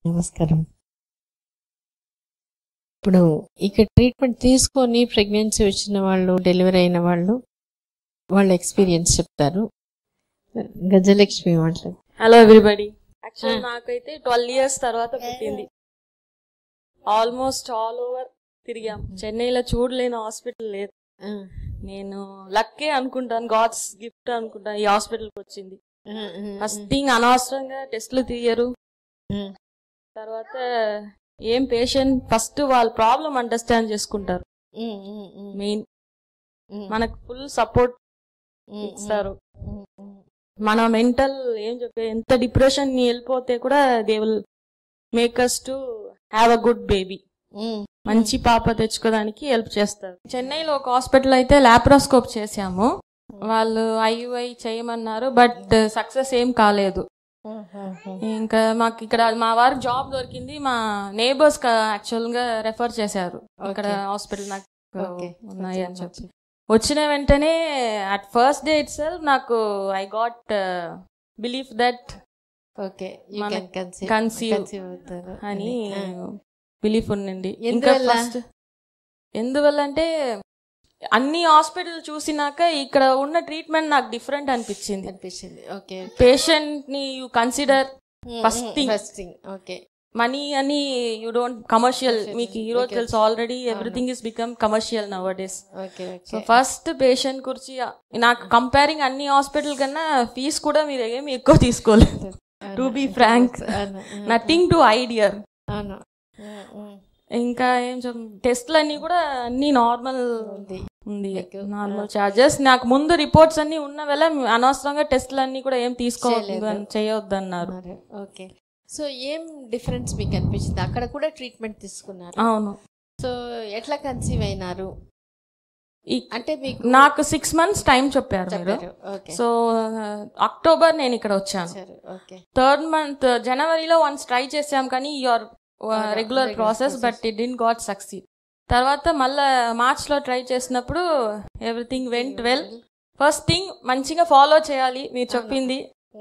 నమస్కారం ఇప్పుడు ఇక్కడ ట్రీట్మెంట్ తీసుకొని ప్రెగ్నెన్సీ వచ్చిన వాళ్ళు డెలివరీ అయిన వాళ్ళు వాళ్ళ ఎక్స్పీరియన్స్ చెప్తారు గజలక్ష్మి మాట్లాడు హలో ఎవ్రీబడి యాక్చువల్ Ah. నాకైతే ట్వెల్వ్ ఇయర్స్ తర్వాత పుట్టింది ఆల్మోస్ట్ ఆల్ ఓవర్ తిరిగాం చెన్నైలో చూడలేని హాస్పిటల్ లేదు నేను లక్కే అనుకుంటాను గాడ్స్ గిఫ్ట్ అనుకుంటాను ఈ హాస్పిటల్కి వచ్చింది ఫస్ట్ థింగ్ అనవసరంగా టెస్ట్లు తీయరు తర్వాత ఏం పేషెంట్ ఫస్ట్ వాళ్ళ ప్రాబ్లం అండర్స్టాండ్ చేసుకుంటారు మెయిన్ మనకు ఫుల్ సపోర్ట్ ఇస్తారు మన మెంటల్ ఏం చెప్పే ఎంత డిప్రెషన్ ని వెళ్ళిపోతే కూడా they will make us to have a good baby మంచి పాప తెచ్చుకోవడానికి హెల్ప్ చేస్తారు చెన్నైలో ఒక హాస్పిటల్ అయితే లాప్రోస్కోప్ చేశాము వాళ్ళు ఐయుఐ చేయమన్నారు బట్ సక్సెస్ ఏం కాలేదు ఇంకా మాకు ఇక్కడ మా వారికి జాబ్ దొరికింది మా నేబర్స్ యాక్చువల్ గా రెఫర్ చేశారు ఇక్కడ Okay. హాస్పిటల్ నాకు Okay. ఉన్నాయి అని చెప్పి వచ్చిన వెంటనే at first day itself నాకు I got belief that okay మన కన్సీవ్ conceive అని బిలీఫ్ ఉండండి ఇంకా ఎందువల్ల? ఫస్ట్ ఎందువల్ల అంటే అన్ని హాస్పిటల్ చూసినాక ఇక్కడ ఉన్న ట్రీట్మెంట్ నాకు డిఫరెంట్ అనిపించింది అనిపించింది ఓకే పేషెంట్ ని you consider First thing. First thing okay money అని యూ డోంట్ కమర్షియల్ Commercial. మీకు ఈ రోజు Okay. తెలుసు already everything is become commercial nowadays okay so first patient గురించి నాకు కంపేరింగ్ అన్ని హాస్పిటల్ కన్నా ఫీజు కూడా మీరు ఏమి ఎక్కువ తీసుకోలేదు to be frank nothing to idea అవును ఇంకా ఏం చెప్ టెస్ట్లు అన్ని కూడా అన్ని నార్మల్ ఉంది ఉంది మీకు, నార్మల్ చార్జెస్ నాకు ముందు రిపోర్ట్స్ అన్ని ఉన్న వేళ అనవసరంగా టెస్ట్లు అన్ని కూడా ఏం తీసుకోవద్దు చేయలేదు. అని చేయొద్దు అన్నారు ఓకే సో ఏం డిఫరెన్స్ మీకు అనిపించింది అక్కడ కూడా ట్రీట్మెంట్ తీసుకున్నారు అవును సో ఎట్లా కన్సీవ్ అయినారు ఈ- అంటే మీకు నాకు సిక్స్ మంత్స్ టైం చెప్పారు మీరు చెప్పారు ఓకే సో అక్టోబర్ నేను ఇక్కడ వచ్చాను సరే ఓకే థర్డ్ మంత్ జనవరిలో వన్స్ ట్రై చేసాం కానీ your regular regular process process. But it didn't got succeed తర్వాత మళ్ళా మార్చ్ లో ట్రై చేసినప్పుడు everything went well first thing మంచిగా ఫాలో చేయాలి మీరు చెప్పింది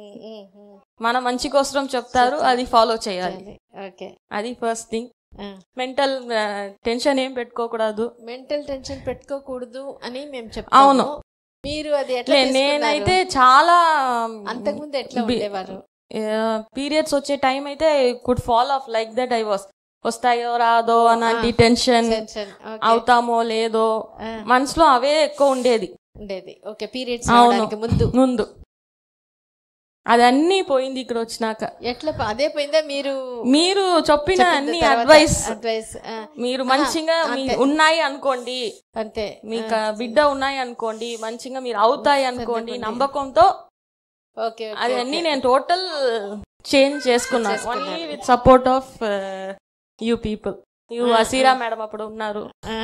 మన మంచి కోసం చెప్తారు అది ఫాలో చేయాలి ఓకే అది ఫస్ట్ థింగ్ మెంటల్ టెన్షన్ ఏం పెట్టుకోకూడదు మెంటల్ టెన్షన్ పెట్టుకోకూడదు అని మేము అవును. చెప్తాము మీరు అది ఎట్లా లే- నేనైతే చాలా అంతకుముందు ఎట్లా బి- ఉండేవారు పీరియడ్స్ వచ్చే టైం అయితే could fall off like that I was వస్తాయో రాదో అలాంటి టెన్షన్ టెన్షన్ అవుతామో లేదో మనసులో అవే ఎక్కువ ఉండేది ఉండేది ఓకే పీరియడ్స్ అవును. రావడానికి ముందు ముందు అదన్నీ పోయింది ఇక్కడ వచ్చినాక ఎట్లా ప- అదే పోయిందా మీరు మీరు చెప్పిన చెప్పిన అన్ని తర్వాత అడ్వైస్ అడ్వైస్ ఆ, మీరు మంచిగా మీ అంతే. ఉన్నాయి అనుకోండి అంతే మీకు ఆ బిడ్డ ఉన్నాయి అనుకోండి మంచిగా మీరు అవుతాయి అనుకోండి నమ్మకంతో ఓకే ఓకే, అది ఓకే. అన్ని నేను టోటల్ చేంజ్ చేసుకున్నాను చేసుకున్నారు. Only with support of you people you అసీరా మేడం అప్పుడు ఉన్నారు ఆ,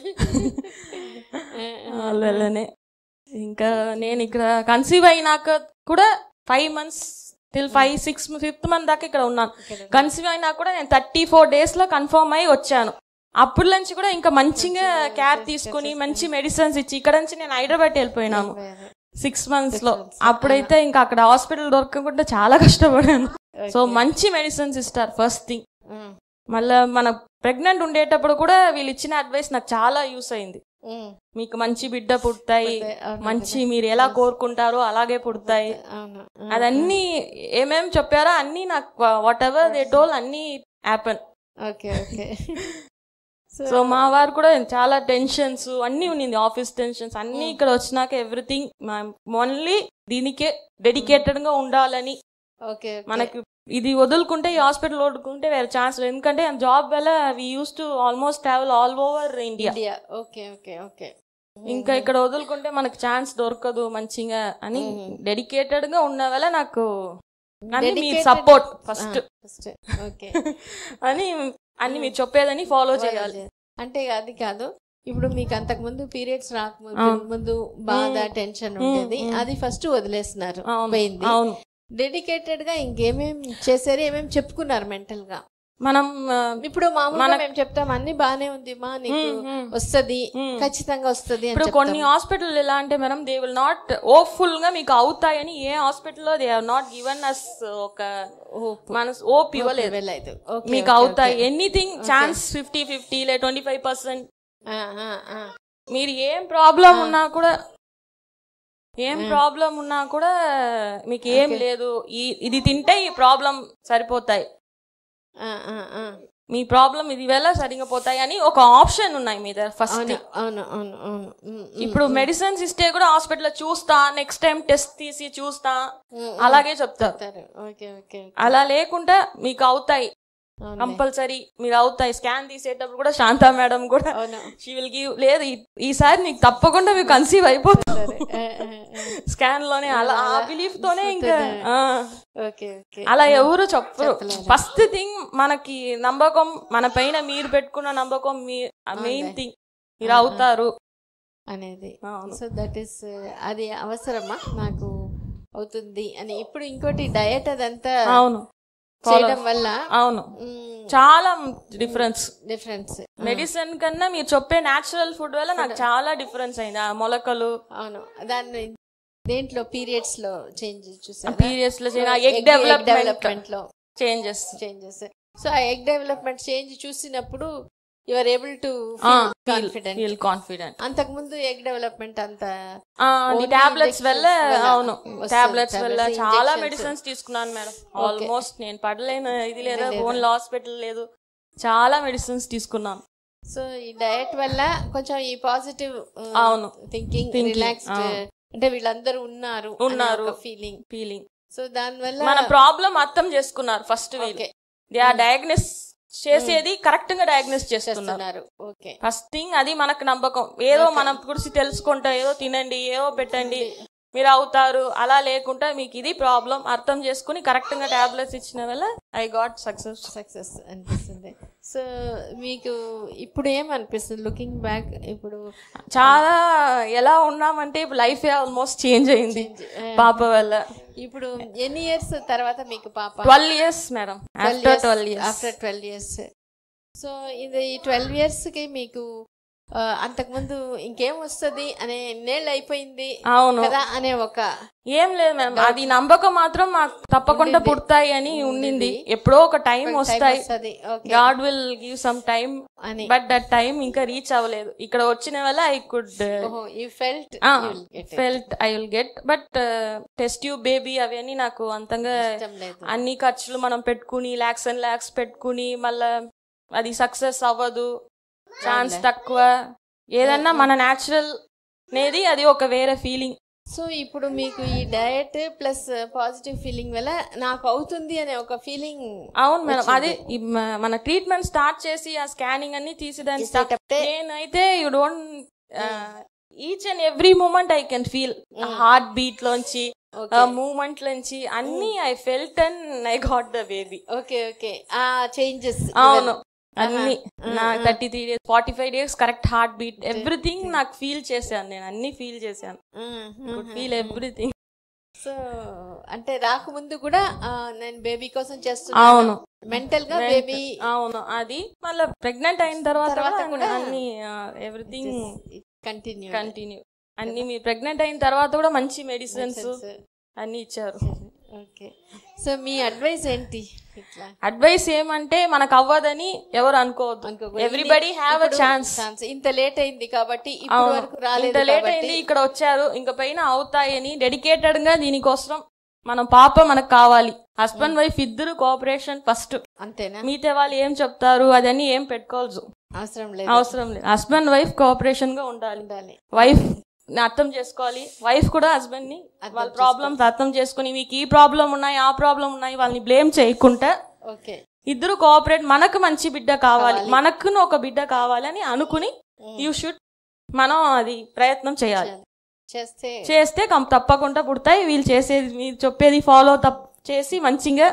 వాళ్ళనే ఇంకా నేను ఇక్కడ కన్సీవ్ అయినాక కూడా five months till five six fifth month దాకా ఇక్కడ ఉన్నాను ఇక్కడ కన్సీవ్ అయినా కూడా నేను థర్టీ ఫోర్ డేస్ లో కన్ఫర్మ్ అయి వచ్చాను అప్పటి నుంచి కూడా ఇంకా మంచిగా కేర్ తీసుకుని మంచి మెడిసిన్స్ ఇచ్చి ఇక్కడ నుంచి నేను హైదరాబాద్ వెళ్ళిపోయినాము సిక్స్ మంత్స్ లో అప్పుడైతే ఇంకా అక్కడ హాస్పిటల్ దొరకకుండా చాలా కష్టపడాను సో మంచి మెడిసిన్స్ ఇస్తారు ఫస్ట్ థింగ్ ఉమ్, మళ్ళా మన ప్రెగ్నెంట్ ఉండేటప్పుడు కూడా వీళ్ళు ఇచ్చిన అడ్వైస్ నాకు చాలా యూస్ అయింది ఉమ్, మీకు మంచి బిడ్డ పుడతాయి అవును మంచి మీరు ఎలా కోరుకుంటారో అలాగే పుడతాయి అవును ఉమ్, అదన్నీ ఏమేం చెప్పారో అన్ని నాకు వాట్ ఎవర్ దే టోల్ అన్ని హ్యాపన్ ఓకే ఓకే సో మా వారు కూడా చాలా టెన్షన్స్ అన్ని ఉన్నింది ఆఫీస్ టెన్షన్స్ అన్ని ఇక్కడ వచ్చినాక ఎవ్రీథింగ్ ఓన్లీ దీనికే డెడికేటెడ్ గా ఉండాలని ఓకే మనకి ఇది వదులుకుంటే ఈ హాస్పిటల్ వదులుకుంటే వేరే ఛాన్స్ లేదు ఎందుకంటే జాబ్ వల్ల we used to almost travel all over India India okay okay okay ఇంకా ఇక్కడ వదులుకుంటే మనకు ఛాన్స్ దొరకదు మంచిగా అని డెడికేటెడ్ గా ఉన్న వల్ల నాకు అన్ని మీ Dedicated- support first first okay అని అన్ని మీరు చెప్పేదని ఫాలో చేయాలి అంటే అది కాదు ఇప్పుడు మీకు అంతకు ముందు పీరియడ్స్ రాకముందు అవును. ముందు బాధ మ్మ్. టెన్షన్ మ్మ్, ఉండేది మ్మ్. అది ఫస్ట్ వదిలేస్తున్నారు అవును పోయింది అవును డెడికేటెడ్ గా ఇంకేమేం చేశారు ఏమేం చెప్పుకున్నారు మెంటల్ గా మనం ఆ, ఇప్పుడు మామూలుగా మేము చెప్తాం అన్ని బానే ఉంది మా నీకు వస్తది ఖచ్చితంగా వస్తది అని ఇప్పుడు కొన్ని హాస్పిటల్ ఎలా అంటే madam they will not hopeful గా మీకు అవుతాయని ఏ హాస్పిటల్లో they have not given us ఒక మన ఓప్ ఇవ్వలేదు వెళ్ళలేదు ఓకే మీకు అవుతాయి ఎనీథింగ్ ఛాన్స్ ఫిఫ్టీ ఫిఫ్టీ లే ట్వంటీ ఫైవ్ పర్సెంట్ మీరు ఏం ప్రాబ్లం ఉన్నా కూడా ఏం ప్రాబ్లం ఉన్నా కూడా మీకు ఏం లేదు ఈ ఇది తింటే ఈ ప్రాబ్లం సరిపోతాయి మీ ప్రాబ్లం ఇది వల్ల సరిగా పోతాయి అని ఒక ఆప్షన్ ఉన్నాయి మీ దగ్గర ఫస్ట్ అవును అవును అవును అవును ఉమ్, ఉమ్, ఇప్పుడు మెడిసిన్స్ ఇస్తే కూడా హాస్పిటల్ చూస్తా నెక్స్ట్ టైం టెస్ట్ తీసి చూస్తా అలాగే చెప్తారు సరే, ఓకే ఓకే అలా లేకుండా మీకు అవుతాయి అవునులే. కంపల్సరీ మీరు అవుతాయి స్కాన్ తీసేటప్పుడు కూడా శాంతా మేడం కూడా అవును షీ విల్ గివ్ లేదు ఈ- ఈసారి నీకు తప్పకుండా మీకు కన్సీవ్ అయిపోతుంది సరే ఆ, ఆ, ఆ. స్కాన్ లోనే అలా ఆ బిలీఫ్ తోనే ఇంకా ఆ, ఓకే ఓకే అలా ఎవరు చెప్పరు ఫస్ట్ థింగ్ మనకి నమ్మకం మన పైన మీరు పెట్టుకున్న నమ్మకం మీ మెయిన్ థింగ్ మీరు అవుతారు అనేది అవును. సో దట్ ఈస్ అది అవసరమా నాకు అవుతుంది అని ఇప్పుడు ఇంకోటి డయట్ అదంతా అవును చేయడం వల్ల అవును చాలా డిఫరెన్స్ డిఫరెన్స్ మెడిసిన్ కన్నా మీరు చెప్పే నేచురల్ ఫుడ్ వల్ల నాకు చాలా డిఫరెన్స్ అయింది ఆ మొలకలు అవును దాన్ని దేంట్లో పీరియడ్స్ లో చేంజ్ చూసారా పీరియడ్స్ లో ఎగ్ డెవలప్మెంట్ డెవలప్మెంట్ లో చేంజెస్ చేంజెస్ సో ఆ ఎగ్ డెవలప్మెంట్ చేంజ్ చూసినప్పుడు you are able to confident feel confident అంతకు ముందు ఎగ్ డెవలప్మెంట్ అంత Only టాబ్లెట్స్ వల్ల injections వల్ల అవును వస్తుంది. టాబ్లెట్స్ వల్ల Tablets, చాలా injections. మెడిసిన్స్ తీసుకున్నాను మేడం ఆల్మోస్ట్ నేను పడలేను ఇది లేదా ఓన్ హాస్పిటల్ లేదు చాలా మెడిసిన్స్ తీసుకున్నాను సో ఈ డయట్ వల్ల కొంచెం ఈ పాజిటివ్ అవును. థింకింగ్ Thinking, రిలాక్స్డ్ ఆ. అంటే వీళ్ళందరూ ఉన్నారు ఉన్నారు. ఫీలింగ్ ఫీలింగ్ సో దాని వల్ల మన ప్రాబ్లం అర్థం చేసుకున్నారు ఫస్ట్ వీళ్ళు ఓకే దే ఆర్ డయాగ్నోస్ చేసేది కరెక్ట్ గా డయాగ్నోస్ చేస్తున్నారు చేస్తున్నారు ఓకే ఫస్ట్ థింగ్ అది మనకు నమ్మకం ఏదో మన గురించి తెలుసుకుంటా ఏదో తినండి ఏదో పెట్టండి మీరు అవుతారు అలా లేకుండా మీకు ఇది ప్రాబ్లం అర్థం చేసుకుని కరెక్ట్ గా టాబ్లెట్స్ ఇచ్చిన వల్ల ఐ గాట్ సక్సెస్ సక్సెస్ అనిపిస్తుంది సో మీకు ఇప్పుడు ఏమనిపిస్తుంది లుకింగ్ బ్యాక్ ఇప్పుడు చాలా ఎలా ఉన్నామంటే ఇప్పుడు లైఫ్ ఆల్మోస్ట్ చేంజ్ అయింది పాప వల్ల ఇప్పుడు ఎన్ని ఇయర్స్ తర్వాత మీకు పాప twelve years madam after twelve years after twelve years so ఇది ఈ ట్వెల్వ్ ఇయర్స్ కి మీకు ఆ, అంతకుముందు ఇంకేం వస్తుంది అనే ఎన్నేళ్ళు అయిపోయింది అవును కదా అనే ఒక ఏం లేదు మేడం అది నమ్మకం మాత్రం మాకు తప్పకుండా పుడతాయి అని ఉండింది ఎప్పుడో ఒక టైం వస్తాయి వస్తుంది okay God will give some time అని బట్ దట్ టైం ఇంకా రీచ్ అవ్వలేదు ఇక్కడ వచ్చిన వల్ల ఐ కుడ్ ఓహో you felt felt I will get but test tube baby అవన్నీ నాకు అంతంగా ఇష్టం లేదు అన్ని ఖర్చులు మనం పెట్టుకుని లాక్స్ అండ్ లాక్స్ పెట్టుకుని మళ్ళా అది సక్సెస్ అవ్వదు ఛాన్స్ తక్కువ ఏదన్నా మన న్యాచురల్ అనేది అది ఒక వేరే ఫీలింగ్ సో ఇప్పుడు మీకు ఈ డయట్ ప్లస్ పాజిటివ్ ఫీలింగ్ వల్ల నాకు అవుతుంది అనే ఒక ఫీలింగ్ అవును మేడం అదే ఈ మ- మన ట్రీట్మెంట్ స్టార్ట్ చేసి ఆ స్కానింగ్ అన్ని తీసేదాన్ని start- తీసేటప్పుడే నేనైతే you don't each and every moment I can feel heart beat లోంచి మూమెంట్ లోంచి అన్ని I felt and I got the baby okay okay ఆ చేంజెస్ అవును అన్ని నా thirty three days forty five days correct heart beat everything నాకు feel చేశాను నేను అన్ని ఫీల్ చేశాను ఫీల్ ఎవ్రీథింగ్ సో అంటే రాకముందు కూడా ఆ, నేను బేబీ కోసం అవును చేస్తున్నాను మెంటల్ గా బేబీ అవును అది మళ్ళీ ప్రెగ్నెంట్ అయిన తర్వాత తర్వాత కూడా కూడా అన్ని ఎవ్రీథింగ్ కంటిన్యూ కంటిన్యూ అన్ని మీ ప్రెగ్నెంట్ అయిన తర్వాత కూడా మంచి మెడిసిన్స్ అన్ని ఇచ్చారు ఓకే సో మీ అడ్వైస్ ఏంటి ఇట్లా అడ్వైస్ ఏమంటే మనకు అవ్వదని ఎవరు అనుకోవద్దు అనుకోకూడదు. ఎవ్రీబడి హ్యావ్ అ ఇప్పుడు ఛాన్స్ ఛాన్స్ ఇంత లేట్ అయింది కాబట్టి ఇప్పుడు వరకు రాలేదు ఇంత లేట్ కాబట్టి అయింది ఇక్కడ వచ్చారు ఇంక పైన అవుతాయని డెడికేటెడ్ గా దీనికోసం మనం పాప మనకు కావాలి హస్బెండ్ వైఫ్ ఇద్దరు కోఆపరేషన్ ఫస్ట్ అంతేనా మిగతా వాళ్ళు ఏం చెప్తారు అదని ఏం పెట్టుకోవచ్చు అవసరం లేదు అవసరం లేదు హస్బెండ్ వైఫ్ కోఆపరేషన్ గా ఉండాలి ఉండాలి వైఫ్ అర్థం చేసుకోవాలి వైఫ్ కూడా హస్బెండ్ ని వాళ్ళ ప్రాబ్లమ్స్ అర్థం చేసుకుని మీకు ఈ ప్రాబ్లం ఉన్నాయి ఆ ప్రాబ్లం ఉన్నాయి వాళ్ళని బ్లేమ్ చేయకుండా ఓకే ఇద్దరు కోఆపరేట్ మనకు మంచి బిడ్డ కావాలి మనకును ఒక బిడ్డ కావాలి అని అనుకుని యూ షుడ్ మనం అది ప్రయత్నం చేయాలి చేస్తే చేస్తే కం- తప్పకుండా పుడతాయి వీళ్ళు చేసేది మీరు చెప్పేది ఫాలో తప్ చేసి మంచిగా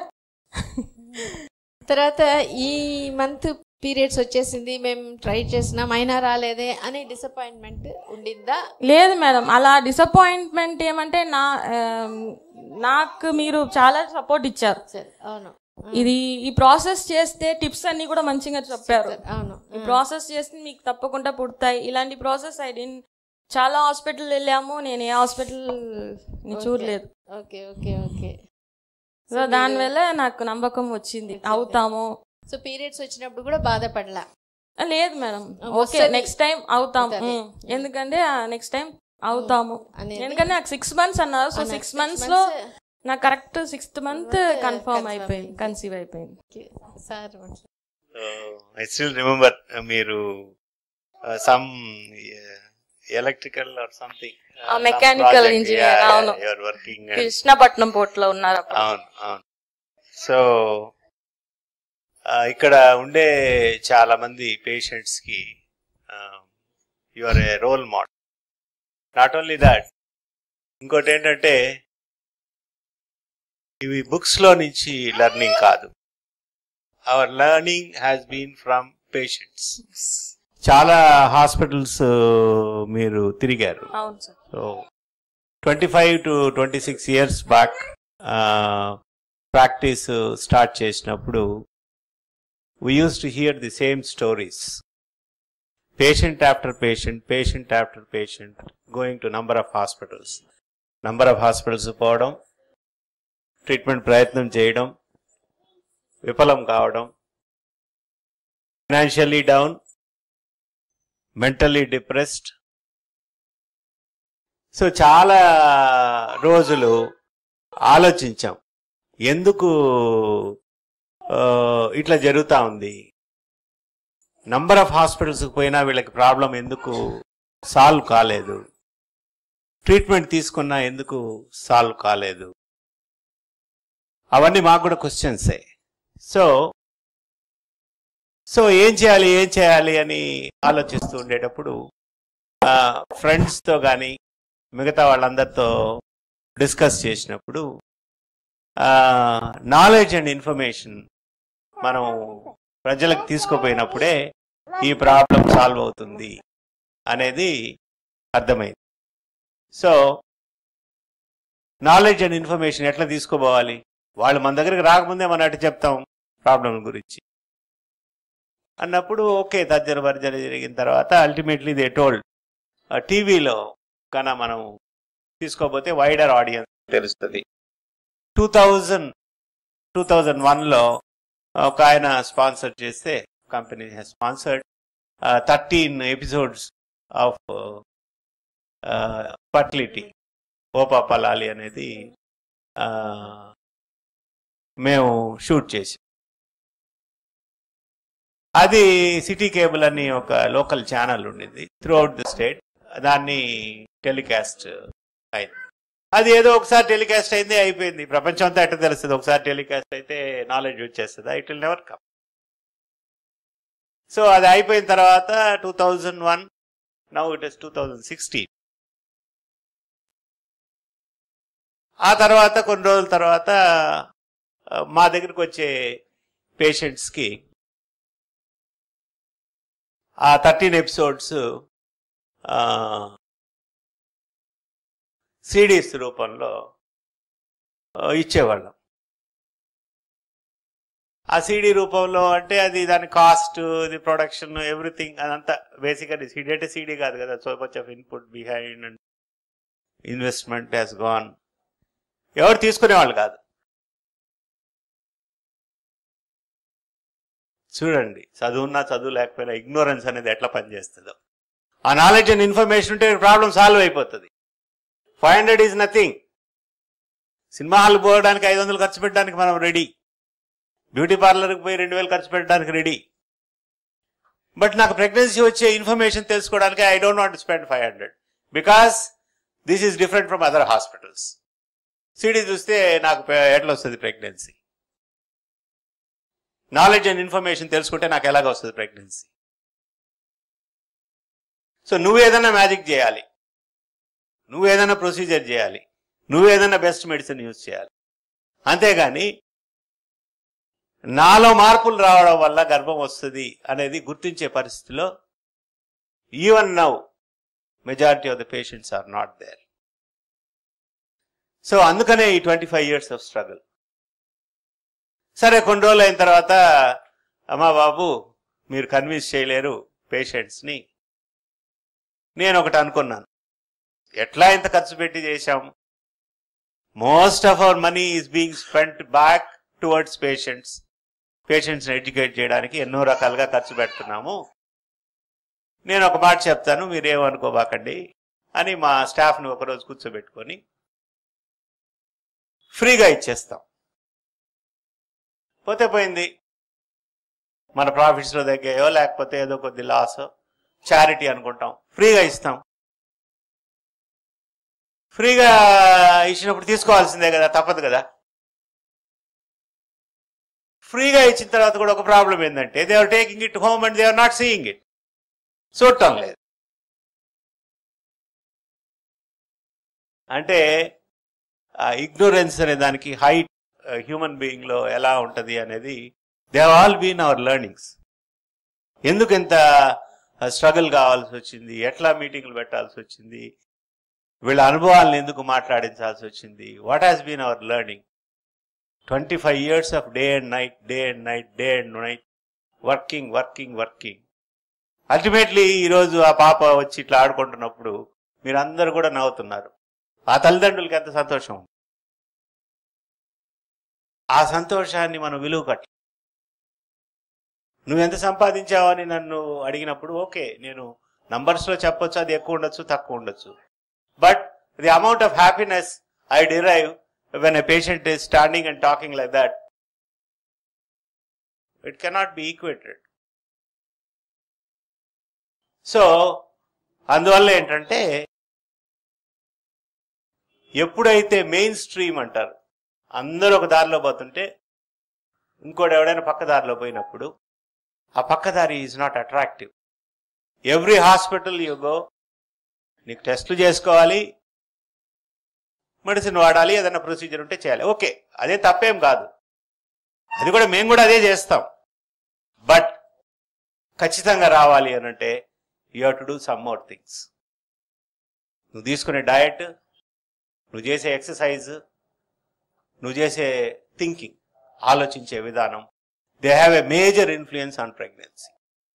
తర్వాత ఈ మంత్ పీరియడ్స్ వచ్చేసింది మేము ట్రై చేసినాం అయినా రాలేదే అని డిసప్పాయింట్మెంట్ ఉండిందా లేదు మేడం అలా డిసప్పాయింట్మెంట్ ఏమంటే నా ఆమ్, నాకు మీరు చాలా సపోర్ట్ ఇచ్చారు సరే అవును ఇది ఈ ప్రాసెస్ చేస్తే టిప్స్ అన్ని కూడా మంచిగా చెప్పారు అవును ఈ ప్రాసెస్ చేస్తే మీకు తప్పకుండా పుడతాయి ఇలాంటి ప్రాసెస్ ఐ డెంట్ చాలా హాస్పిటల్ వెళ్ళాము నేను ఏ హాస్పిటల్ చూడలేదు ఓకే ఓకే ఓకే సో దానివల్ల నాకు నమ్మకం వచ్చింది అవుతాము సో పీరియడ్స్ వచ్చినప్పుడు కూడా బాధపడలా ఆ, లేదు మేడం ఓకే వస్తది. నెక్స్ట్ టైం అవుతాం అవుతది. ఉమ్. ఎందుకంటే నెక్స్ట్ టైం అవుతాము అనేది ఎందుకంటే నాకు సిక్స్ మంత్స్ అన్నారు సో అన్నారు. సిక్స్ Six మంత్స్ లో months, నాకు correct sixth month Month confirm confirm అయిపోయింది అయింది. కన్సీవ్ అయిపోయింది okay. Sir I still remember మీరు some electrical or something Ah, mechanical engineer, అవును. యూఆర్ వర్కింగ్ కృష్ణపట్నం పోర్ట్లో ఉన్నారు అప్పుడు. అవును అవును సో ఇక్కడ ఉండే చాలా మంది పేషెంట్స్ కి you are a role model not only that ఇంకోటి ఏంటంటే ఇవి బుక్స్ లో నుంచి లెర్నింగ్ కాదు our learning has been from patients చాలా హాస్పిటల్స్ మీరు తిరిగారు అవును sir so twenty five to twenty six years back practice start చేసినప్పుడు we used to hear the same stories patient after patient patient after patient going to number of hospitals number of hospitals పోవడం treatment ప్రయత్నం చేయడం విఫలం కావడం financially down mentally depressed so చాలా రోజులు ఆలోచించాం ఎందుకు ఆ, ఇట్లా జరుగుతా ఉంది నంబర్ ఆఫ్ హాస్పిటల్స్కి పోయినా వీళ్ళకి ప్రాబ్లం ఎందుకు సాల్వ్ కాలేదు ట్రీట్మెంట్ తీసుకున్నా ఎందుకు సాల్వ్ కాలేదు అవన్నీ మాకు కూడా క్వశ్చన్సే సో సో ఏం చేయాలి ఏం చేయాలి అని ఆలోచిస్తూ ఉండేటప్పుడు ఫ్రెండ్స్తో కానీ మిగతా వాళ్ళందరితో డిస్కస్ చేసినప్పుడు నాలెడ్జ్ అండ్ ఇన్ఫర్మేషన్ మనం ప్రజలకు తీసుకుపోయినప్పుడే ఈ ప్రాబ్లం సాల్వ్ అవుతుంది అనేది అర్థమైంది సో నాలెడ్జ్ అండ్ ఇన్ఫర్మేషన్ ఎట్లా తీసుకోపోవాలి వాళ్ళు మన దగ్గరికి రాకముందే మనం అటు చెప్తాం ప్రాబ్లం గురించి అన్నప్పుడు ఓకే తర్జన భర్జన జరిగిన తర్వాత అల్టిమేట్లీ దే టోల్డ్ టీవీలో కన్నా మనం తీసుకోపోతే వైడర్ ఆడియన్స్ తెలుస్తుంది టూ థౌజండ్ టూ థౌజండ్ వన్లో ఒక ఆయన స్పాన్సర్ చేస్తే company sponsored thirteen episodes of fertility ఓపా పలాలి అనేది ఆ, మేము షూట్ చేసాం అది సిటీ కేబుల్ అని ఒక లోకల్ ఛానల్ ఉండింది త్రూ అవుట్ ది స్టేట్ దాన్ని టెలికాస్ట్ అయింది అది ఏదో ఒకసారి టెలికాస్ట్ అయింది అయిపోయింది ప్రపంచం అంతా ఎట్లా తెలుస్తుంది ఒకసారి టెలికాస్ట్ అయితే నాలెడ్జ్ వచ్చేస్తుంది it will never come so అది అయిపోయిన తర్వాత two thousand one now it is two thousand sixteen ఆ తర్వాత కొన్ని రోజుల తర్వాత ఆ, మా దగ్గరికి వచ్చే పేషెంట్స్కి ఆ థర్టీన్ ఎపిసోడ్స్ సిడీస్ రూపంలో ఆ, ఇచ్చేవాళ్ళం ఆ సిడి రూపంలో అంటే అది దాని కాస్ట్ ఇది ప్రొడక్షన్ ఎవ్రీథింగ్ అదంతా బేసికలీ సిడి అంటే సిడి కాదు కదా so much of input behind and investment has gone ఎవరు తీసుకునేవాళ్ళు కాదు చూడండి చదువున్నా చదువు లేకపోయినా ఇగ్నోరెన్స్ అనేది ఎట్లా పనిచేస్తుందో ఆ నాలెడ్జ్ అండ్ ఇన్ఫర్మేషన్ ఉంటే ప్రాబ్లం సాల్వ్ అయిపోతుంది five hundred is nothing cinema hall పోవడానికి ఐదు వందలు ఖర్చు పెట్టడానికి మనం రెడీ బ్యూటీ పార్లర్కి పోయి రెండు వేలు ఖర్చు పెట్టడానికి రెడీ బట్ నాకు ప్రెగ్నెన్సీ వచ్చే ఇన్ఫర్మేషన్ తెలుసుకోవడానికి I don't want spend five hundred because this is different from other hospitals CD చూస్తే నాకు పె- ఎట్లా వస్తుంది ప్రెగ్నెన్సీ నాలెడ్జ్ అండ్ ఇన్ఫర్మేషన్ తెలుసుకుంటే నాకు ఎలాగ వస్తుంది ప్రెగ్నెన్సీ సో నువ్వు ఏదైనా మ్యాజిక్ చేయాలి నువ్వు ఏదైనా ప్రొసీజర్ చేయాలి నువ్వు ఏదైనా బెస్ట్ మెడిసిన్ యూజ్ చేయాలి అంతేగాని నాలో మార్పులు రావడం వల్ల గర్భం వస్తుంది అనేది గుర్తించే పరిస్థితిలో even now majority of the patients are not there so అందుకనే ఈ twenty five years of struggle సరే కొన్ని రోజులు అయిన తర్వాత అమ్మా బాబు మీరు కన్విన్స్ చేయలేరు పేషెంట్స్ని నేను ఒకటి అనుకున్నాను ఎట్లా ఇంత ఖర్చు పెట్టి చేశాం most of our money is being spent back towards patients పేషెంట్స్ని ఎడ్యుకేట్ చేయడానికి ఎన్నో రకాలుగా ఖర్చు పెడుతున్నాము నేను ఒక మాట చెప్తాను మీరేమనుకోబాకండి అని మా స్టాఫ్ని ఒకరోజు కూర్చోబెట్టుకొని ఫ్రీగా ఇచ్చేస్తాం పోతే పోయింది మన ప్రాఫిట్స్లో తగ్గాయో లేకపోతే ఏదో కొద్ది లాస్ చారిటీ అనుకుంటాం ఫ్రీగా ఇస్తాం ఫ్రీగా ఇచ్చినప్పుడు తీసుకోవాల్సిందే కదా తప్పదు కదా ఫ్రీగా ఇచ్చిన తర్వాత కూడా ఒక ప్రాబ్లం ఏంటంటే they are taking it home and they are not seeing it చూడటం లేదు అంటే ఇగ్నోరెన్స్ అనే దానికి హైట్ హ్యూమన్ బీయింగ్ లో ఎలా ఉంటది అనేది they all been our learnings ఎందుకు ఎంత స్ట్రగుల్ కావాల్సి వచ్చింది ఎట్లా మీటింగ్లు పెట్టాల్సి వచ్చింది వీళ్ళ అనుభవాలను ఎందుకు మాట్లాడించాల్సి వచ్చింది what has been our learning twenty five years of day and night day and night day and night working working working ultimately ఈరోజు ఆ పాప వచ్చి ఇట్లా ఆడుకుంటున్నప్పుడు మీరందరూ కూడా నవ్వుతున్నారు ఆ తల్లిదండ్రులకి ఎంత సంతోషం ఉంది ఆ సంతోషాన్ని మనం విలువ కట్ట నువ్వు ఎంత సంపాదించావని నన్ను అడిగినప్పుడు ఓకే నేను నంబర్స్ లో చెప్పొచ్చు అది ఎక్కువ ఉండొచ్చు తక్కువ ఉండొచ్చు but the amount of happiness I derive when a patient is standing and talking like that it cannot be equated so అందువల్ల ఏంటంటే ఎప్పుడైతే మెయిన్ స్ట్రీమ్ అంటారు అందరూ ఒక దారిలో పోతుంటే ఇంకోటి ఎవడైనా పక్క దారిలో పోయినప్పుడు ఆ పక్క దారి is not attractive every hospital you go నీకు టెస్టులు చేసుకోవాలి మెడిసిన్ వాడాలి ఏదైనా ప్రొసీజర్ ఉంటే చేయాలి ఓకే అదే తప్పేం కాదు అది కూడా మేము కూడా అదే చేస్తాం బట్ ఖచ్చితంగా రావాలి అని అంటే you have to do some more things నువ్వు తీసుకునే డయట్ నువ్వు చేసే ఎక్సర్సైజ్ నువ్వు చేసే థింకింగ్ ఆలోచించే విధానం they have a major influence on pregnancy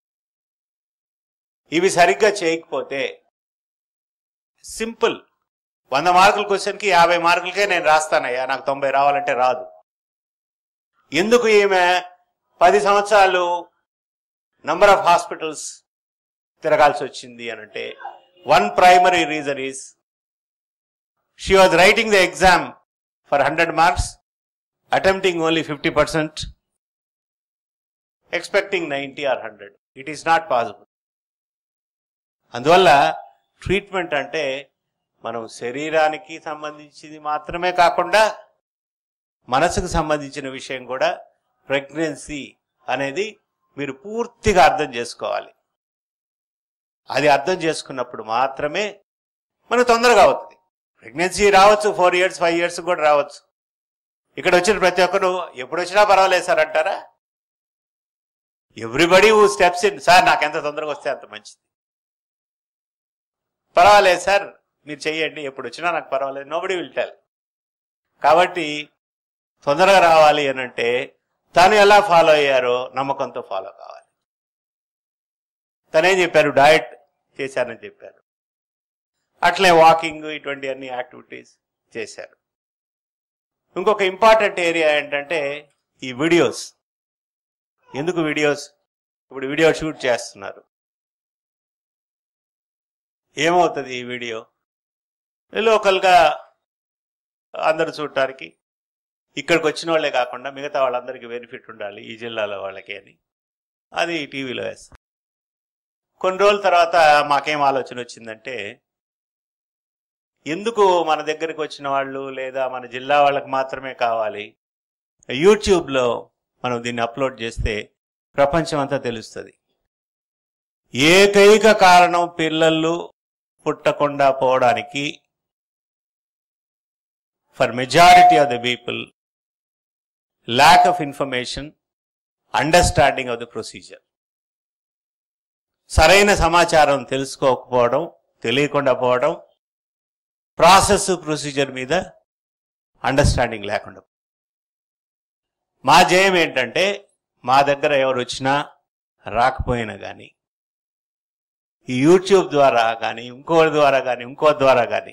ఇవి సరిగ్గా చేయకపోతే సింపుల్ వంద మార్కుల క్వశ్చన్కి యాభై మార్కులకే నేను రాస్తానయ్యా నాకు తొంభై రావాలంటే రాదు ఎందుకు ఈమె పది సంవత్సరాలు నంబర్ ఆఫ్ హాస్పిటల్స్ తిరగాల్సి వచ్చింది అని అంటే one primary reason is she was writing the exam for hundred marks attempting only fifty percent expecting ninety or hundred it is not possible అందువల్ల ట్రీట్మెంట్ అంటే మనం శరీరానికి సంబంధించింది మాత్రమే కాకుండా మనసుకు సంబంధించిన విషయం కూడా ప్రెగ్నెన్సీ అనేది మీరు పూర్తిగా అర్థం చేసుకోవాలి అది అర్థం చేసుకున్నప్పుడు మాత్రమే మనకు తొందరగా అవుతుంది ప్రెగ్నెన్సీ రావచ్చు ఫోర్ ఇయర్స్ ఫైవ్ ఇయర్స్ కూడా రావచ్చు ఇక్కడ వచ్చిన ప్రతి ఒక్కరు ఎప్పుడు వచ్చినా పర్వాలేదు సార్ అంటారా everybody who steps in sir నాకు ఎంత తొందరగా వస్తే అంత మంచిది పర్వాలేదు సార్ మీరు చెయ్యండి ఎప్పుడు వచ్చినా నాకు పర్వాలేదు నోబడి విల్ టెల్ కాబట్టి తొందరగా రావాలి అని అంటే తను ఎలా ఫాలో అయ్యారో నమ్మకంతో ఫాలో కావాలి తనేం చెప్పారు డయట్ చేశానని చెప్పారు అట్లే వాకింగ్ ఇటువంటి అన్ని యాక్టివిటీస్ చేశారు ఇంకొక ఇంపార్టెంట్ ఏరియా ఏంటంటే ఈ వీడియోస్ ఎందుకు వీడియోస్ ఇప్పుడు వీడియో షూట్ చేస్తున్నారు ఏమవుతుంది ఈ వీడియో లోకల్గా అందరు చూడటానికి ఇక్కడికి వచ్చిన వాళ్ళే కాకుండా మిగతా వాళ్ళందరికీ బెనిఫిట్ ఉండాలి ఈ జిల్లాలో వాళ్ళకి అని అది టీవీలో వేస్తాం కొన్ని రోజుల తర్వాత మాకేం ఆలోచన వచ్చిందంటే ఎందుకు మన దగ్గరికి వచ్చిన వాళ్ళు లేదా మన జిల్లా వాళ్ళకి మాత్రమే కావాలి యూట్యూబ్లో మనం దీన్ని అప్లోడ్ చేస్తే ప్రపంచం అంతా తెలుస్తుంది ఏకైక కారణం పిల్లలు పుట్టకుండా పోవడానికి for majority of the people lack of information understanding of the procedure సరైన సమాచారం తెలుసుకోకపోవడం తెలియకుండా పోవడం ప్రాసెస్ ప్రొసీజర్ మీద అండర్స్టాండింగ్ లేకుండా మా జయం ఏంటంటే మా దగ్గర ఎవరు వచ్చినా రాకపోయినా కానీ ఈ యూట్యూబ్ ద్వారా కానీ ఇంకోటి ద్వారా కానీ ఇంకో ద్వారా కానీ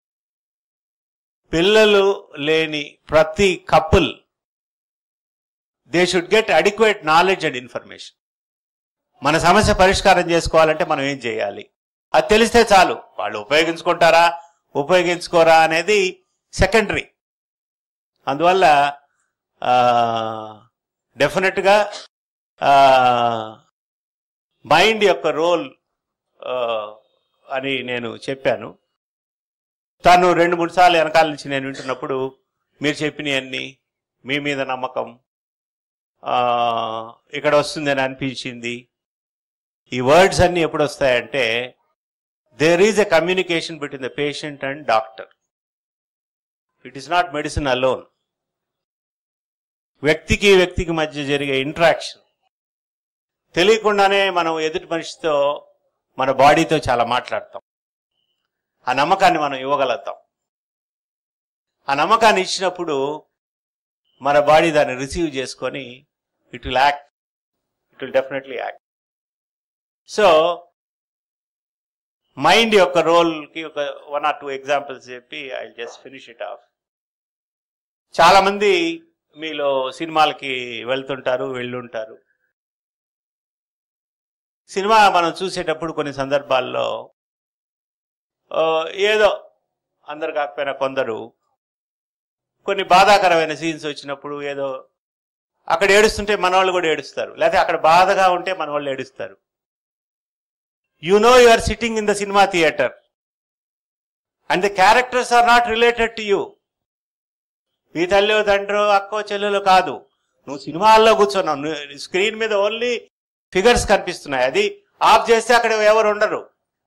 పిల్లలు లేని ప్రతి couple they should get adequate knowledge and information మన సమస్య పరిష్కారం చేసుకోవాలంటే మనం ఏం చేయాలి అది తెలిస్తే చాలు వాళ్ళు ఉపయోగించుకుంటారా ఉపయోగించుకోరా అనేది సెకండరీ అందువల్ల డెఫినెట్గా మైండ్ యొక్క రోల్ అని నేను చెప్పాను తను రెండు మూడు సార్లు వెనకాల నుంచి నేను వింటున్నప్పుడు మీరు చెప్పినవన్నీ మీ మీద నమ్మకం ఆ, ఇక్కడ వస్తుందని అనిపించింది ఈ వర్డ్స్ అన్ని ఎప్పుడు వస్తాయంటే there is a communication between the patient and doctor it is not medicine alone వ్యక్తికి వ్యక్తికి మధ్య జరిగే ఇంటరాక్షన్ తెలియకుండానే మనం ఎదుటి మనిషితో మన బాడీతో చాలా మాట్లాడతాం ఆ నమ్మకాన్ని మనం ఇవ్వగలుగుతాం ఆ నమ్మకాన్ని ఇచ్చినప్పుడు మన బాడీ దాన్ని రిసీవ్ చేసుకొని it will act it will definitely act so mind యొక్క రోల్కి ఒక వన్ ఆర్ టూ ఎగ్జాంపుల్స్ చెప్పి I just finish it off చాలా మంది మీలో సినిమాలకి వెళ్తుంటారు వెళ్ళుంటారు సినిమా మనం చూసేటప్పుడు కొన్ని సందర్భాల్లో ఆ, ఏదో అందరు కాకపోయినా కొందరు కొన్ని బాధాకరమైన సీన్స్ వచ్చినప్పుడు ఏదో అక్కడ ఏడుస్తుంటే మన వాళ్ళు కూడా ఏడుస్తారు లేకపోతే అక్కడ బాధగా ఉంటే మన వాళ్ళు ఏడుస్తారు you know you are sitting in the cinema theatre and the characters are not related to you మీ తల్లి తండ్రో అక్కో చెల్లెలు కాదు నువ్వు సినిమా హాల్లో కూర్చున్నావు నువ్వు స్క్రీన్ మీద ఓన్లీ ఫిగర్స్ కనిపిస్తున్నాయి అది ఆఫ్ చేస్తే అక్కడ ఎవరు ఉండరు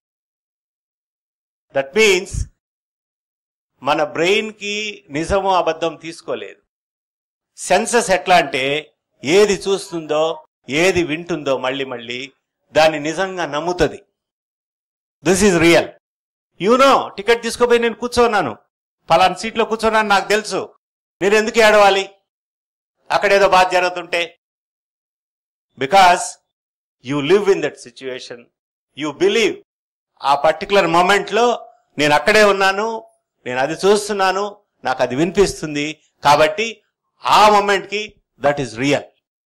దట్ మీన్స్ మన బ్రెయిన్ కి నిజము అబద్ధం తీసుకోలేదు సెన్సస్ ఎట్లా అంటే ఏది చూస్తుందో ఏది వింటుందో మళ్ళీ మళ్ళీ దాన్ని నిజంగా నమ్ముతుంది this is real you know ticket తీసుకోపోయి నేను కూర్చోన్నాను పలానా సీట్లో కూర్చోన్నాను నాకు తెలుసు నేను ఎందుకు ఏడవాలి అక్కడ ఏదో బాధ జరుగుతుంటే because you live in that situation you believe ఆ పర్టికులర్ లో నేను అక్కడే ఉన్నాను నేను అది చూస్తున్నాను నాకు అది వినిపిస్తుంది కాబట్టి ఆ moment కి దట్ ఈస్ రియల్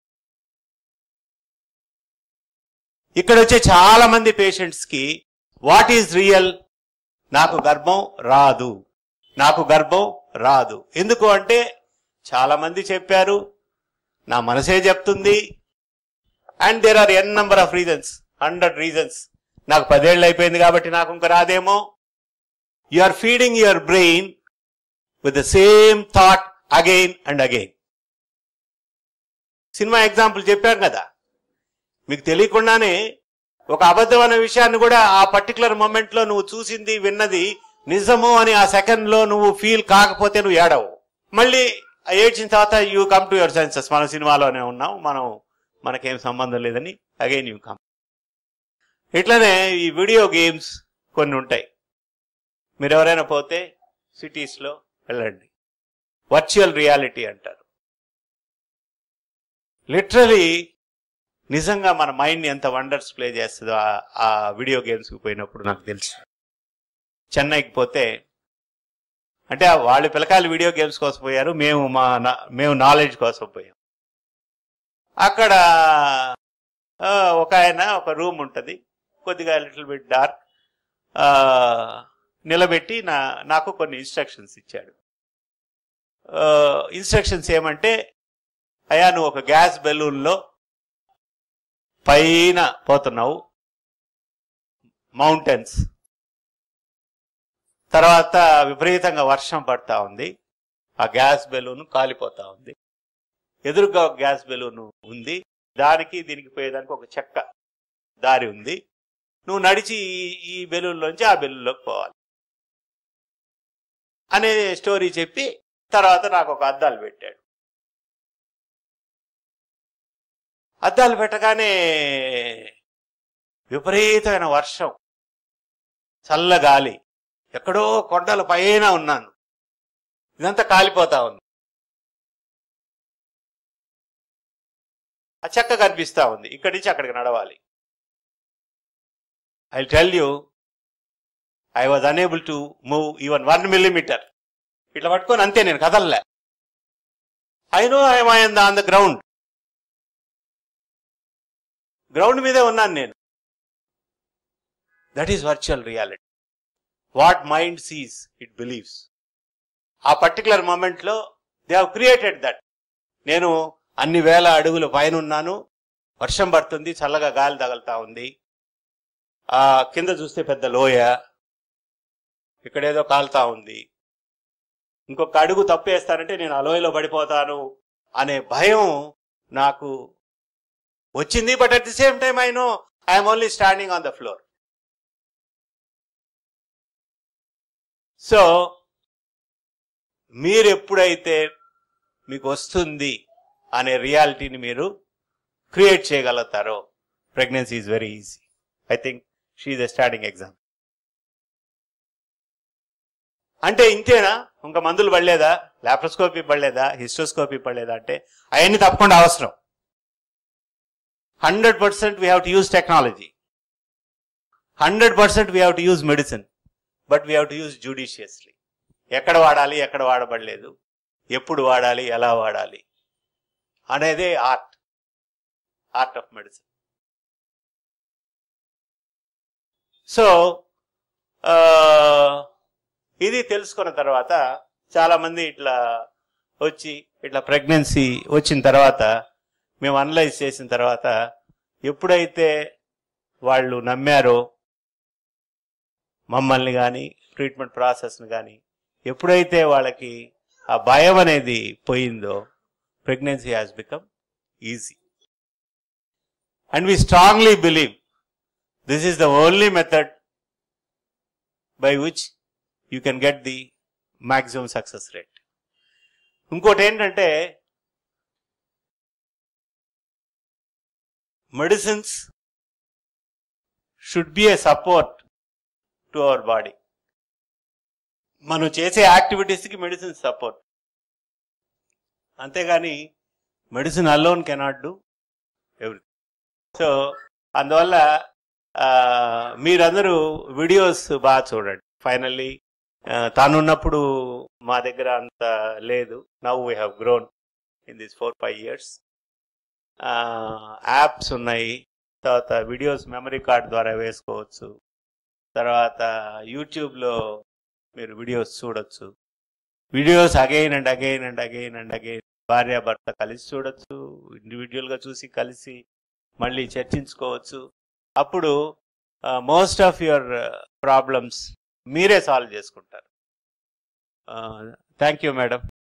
ఇక్కడ వచ్చే చాలా మంది పేషెంట్స్ కి వాట్ ఈజ్ రియల్ నాకు గర్భం రాదు నాకు గర్భం రాదు ఎందుకు అంటే చాలా మంది చెప్పారు నా మనసే చెప్తుంది and there are an number of reasons hundred reasons నాకు పదేళ్ళు అయిపోయింది కాబట్టి నాకు ఇంకా రాదేమో you are feeding your brain with the same thought again and again cinema example చెప్పాను కదా మీకు తెలియకుండానే ఒక అబద్ధమైన విషయాన్ని కూడా ఆ పర్టికులర్ మూమెంట్ లో నువ్వు చూసింది విన్నది నిజము అని ఆ సెకండ్ లో నువ్వు ఫీల్ కాకపోతే నువ్వు ఏడవు మళ్ళీ ఆ ఏడ్చిన తర్వాత you come to your senses మన సినిమాలోనే ఉన్నాం మనం మనకేం సంబంధం లేదని అగైన్ యూ కమ్ ఇట్లనే ఈ వీడియో గేమ్స్ కొన్ని ఉంటాయి మీరు ఎవరైనా పోతే సిటీస్ లో వెళ్ళండి వర్చువల్ రియాలిటీ అంటారు లిటరలీ నిజంగా మన మైండ్ ఎంత వండర్స్ ప్లే చేస్తుందో ఆ- ఆ వీడియో గేమ్స్కి పోయినప్పుడు నాకు తెలుసు చెన్నైకి పోతే అంటే వాళ్ళు పిల్లకాయలు వీడియో గేమ్స్ కోసం పోయారు మేము మా నా- మేము నాలెడ్జ్ కోసం పోయాం అక్కడ ఆ, ఒక ఆయన ఒక రూమ్ ఉంటుంది కొద్దిగా లిటిల్ బిట్ డార్క్ నిలబెట్టి నా నాకు కొన్ని ఇన్స్ట్రక్షన్స్ ఇచ్చాడు ఇన్స్ట్రక్షన్స్ ఏమంటే అయ్యా నువ్వు ఒక గ్యాస్ బెలూన్లో పైన పోతున్నావు మౌంటైన్స్ తర్వాత విపరీతంగా వర్షం పడతా ఉంది ఆ గ్యాస్ బెలూన్ కాలిపోతా ఉంది ఎదురుగా ఒక గ్యాస్ బెలూన్ ఉంది దానికి దీనికి పోయేదానికి ఒక చెక్క దారి ఉంది నువ్వు నడిచి ఈ- ఈ బెలూన్లోంచి ఆ బెలూన్లోకి పోవాలి అనే స్టోరీ చెప్పి తర్వాత నాకు ఒక అద్దాలు పెట్టాడు అద్దాలు పెట్టగానే విపరీతమైన వర్షం చల్లగాలి ఎక్కడో కొండల పైన ఉన్నాను ఇదంతా కాలిపోతా ఉంది ఆ చెక్క కనిపిస్తా ఉంది ఇక్కడి నుంచి అక్కడికి నడవాలి I tell you I was unable to move even one millimetre ఇట్లా పట్టుకొని అంతే నేను కదలలే I know I'm in on the ground ground మీదే ఉన్నాను నేను that is virtual reality what mind sees it believes ఆ పర్టికులర్ మూమెంట్లో దే హావ్ క్రియేటెడ్ దట్ నేను అన్ని వేల అడుగుల పైన ఉన్నాను వర్షం పడుతుంది చల్లగా గాలి తగులుతా ఉంది ఆ కింద చూస్తే పెద్ద లోయ ఇక్కడేదో కాలుతా ఉంది ఇంకొక అడుగు తప్పేస్తానంటే నేను ఆ లోయలో పడిపోతాను అనే భయం నాకు వచ్చింది but at the same time I know I'm only standing on the floor so మీరు ఎప్పుడైతే మీకు వస్తుంది అనే రియాలిటీని మీరు క్రియేట్ చేయగలుగుతారో pregnancy is very easy I think she a starting exam అంటే ఇంతేనా ఇంకా మందులు పడలేదా లాప్రోస్కోపీ పడలేదా హిస్టోస్కోపీ పడలేదా అంటే అవన్నీ తప్పకుండా అవసరం hundred percent we have to use technology hundred percent we have to use medicine but we have to use judiciously ఎక్కడ వాడాలి ఎక్కడ వాడబడలేదు ఎప్పుడు వాడాలి ఎలా వాడాలి అనేదే art art of medicine so ఇది తెలుసుకున్న తర్వాత చాలా మంది ఇట్లా వచ్చి ఇట్లా ప్రెగ్నెన్సీ వచ్చిన తర్వాత మేము అనలైజ్ చేసిన తర్వాత ఎప్పుడైతే వాళ్ళు నమ్మారో మమ్మల్ని కానీ ట్రీట్మెంట్ ప్రాసెస్ని కానీ ఎప్పుడైతే వాళ్ళకి ఆ భయం అనేది పోయిందో pregnancy has become easy and we strongly believe this is the only method by which you can get the maximum success rate ఇంకోటి ఏంటంటే medicines should be a support to our body మనం చేసే యాక్టివిటీస్కి మెడిసిన్ సపోర్ట్ అంతేగాని medicine alone cannot do everything so అందువల్ల ఆ, మీరందరూ videos బాగా చూడండి ఫైనల్లీ తానున్నప్పుడు మా దగ్గర అంత లేదు now we have grown in this four five years apps ఉన్నాయి తర్వాత వీడియోస్ మెమరీ కార్డ్ ద్వారా వేసుకోవచ్చు తర్వాత యూట్యూబ్లో మీరు వీడియోస్ చూడొచ్చు videos again and again and again and again భార్య భర్త కలిసి చూడొచ్చు ఇండివిజువల్గా చూసి కలిసి మళ్ళీ చర్చించుకోవచ్చు అప్పుడు మోస్ట్ ఆఫ్ యువర్ ప్రాబ్లమ్స్ మీరే సాల్వ్ చేసుకుంటారు థ్యాంక్ యూ మేడం